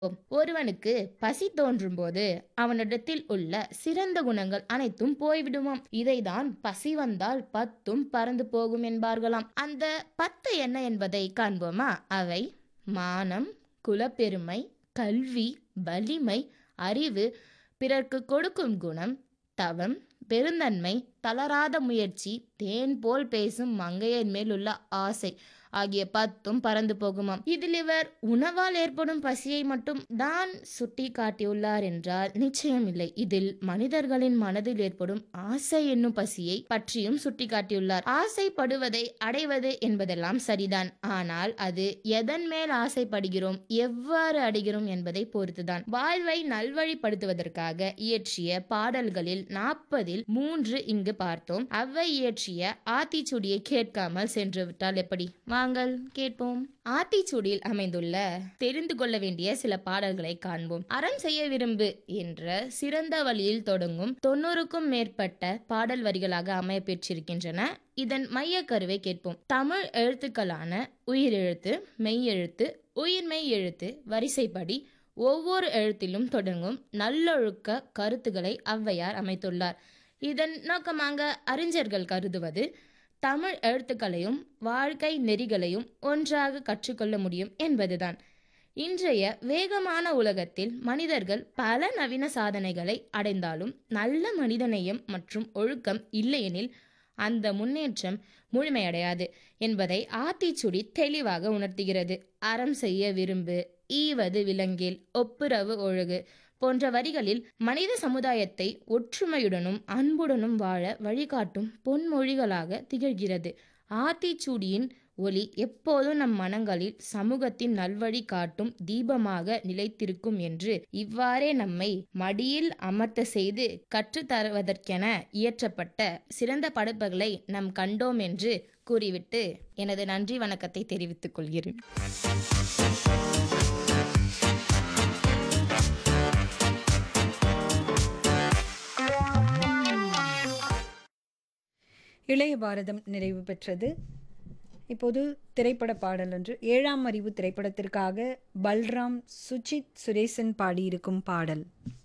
ஒருவனுக்கு பசி தோன்றும் போது அவனிடத்தில் உள்ள சிறந்த குணங்கள் அனைத்தும் போய்விடுமாம் இதைதான் பசி வந்தால் பத்தும் பறந்து போகும் என்பார்களாம் அந்த பத்து என்ன என்பதை காண்போமா அவை மானம் குலப்பெருமை கல்வி வலிமை அறிவு பிறர்க்கு கொடுக்கும் குணம் தவம் பெருந்தன்மை தளராத முயற்சி தேன் போல் பேசும் மங்கையர் மேல் உள்ள ஆசை ஆகிய பத்தும் பறந்து போகுமாம் இதில் இவர் உணவால் ஏற்படும் பசியை மட்டும் தான் சுட்டி காட்டியுள்ளார் என்றால் நிச்சயம் இல்லை இதில் மனிதர்களின் மனதில் ஏற்படும் ஆசை என்னும் பசியை பற்றியும் சுட்டி காட்டியுள்ளார் ஆசைப்படுவதை அடைவது என்பதெல்லாம் சரிதான் ஆனால் அது எதன் மேல் ஆசைப்படுகிறோம் எவ்வாறு அடைகிறோம் என்பதை பொறுத்துதான் வாழ்வை நல்வழிப்படுத்துவதற்காக இயற்றிய பாடல்களில் நாற்பதில் மூன்று இங்கு பார்த்தோம் அவ்வை இயற்றிய ஆத்திச்சூடியை கேட்காமல் சென்று விட்டால் எப்படி வாங்கள் கேட்போம் ஆத்திச்சூடியில் அமைந்துள்ள தெரிந்து கொள்ள வேண்டிய சில பாடல்களை காண்போம் அறம் செய்ய விரும்பு என்ற சிறந்த வழியில் தொடங்கும் தொண்ணூறுக்கும் மேற்பட்ட பாடல் வரிகளாக அமைய பெற்றிருக்கின்றன இதன் மைய கருவை கேட்போம் தமிழ் எழுத்துக்களான உயிரெழுத்து மெய்யெழுத்து உயிர்மெய் எழுத்து வரிசைப்படி ஒவ்வொரு எழுத்திலும் தொடங்கும் நல்லொழுக்க கருத்துக்களை ஔவையார் அமைத்துள்ளார் இதன் நோக்கமாக அறிஞர்கள் கருதுவது தமிழ் எழுத்துக்களையும் வாழ்க்கை நெறிகளையும் ஒன்றாக கற்றுக்கொள்ள முடியும் என்பதுதான் இன்றைய வேகமான உலகத்தில் மனிதர்கள் பல நவீன சாதனைகளை அடைந்தாலும் நல்ல மனிதநேயம் மற்றும் ஒழுக்கம் இல்லையெனில் அந்த முன்னேற்றம் முழுமையடையாது என்பதை ஆத்திச்சுடி தெளிவாக உணர்த்துகிறது அறம் செய்ய விரும்பு ஈவது விலங்கில் ஒப்புரவு ஒழுகு போன்ற வரிகளில் மனித சமுதாயத்தை ஒற்றுமையுடனும் அன்புடனும் வாழ வழிகாட்டும் பொன்மொழிகளாக திகழ்கிறது ஆத்திச்சூடியின் ஒளி எப்போதும் நம் மனங்களில் சமூகத்தின் நல்வழி காட்டும் தீபமாக நிலைத்திருக்கும் என்று இவ்வாறே நம்மை மடியில் அமர்த்த செய்து கற்றுத்தருவதற்கென இயற்றப்பட்ட சிறந்த படைப்புகளை நாம் கண்டோம் என்று கூறிவிட்டு எனது நன்றி வணக்கத்தை தெரிவித்துக் கொள்கிறேன் இளைய பாரதம் நிறைவு பெற்றது இப்போது திரைப்பட பாடல் ஒன்று ஏழாம் அறிவு திரைப்படத்திற்காக பல்ராம் சுஜித் சுரேசன் பாடியிருக்கும் பாடல்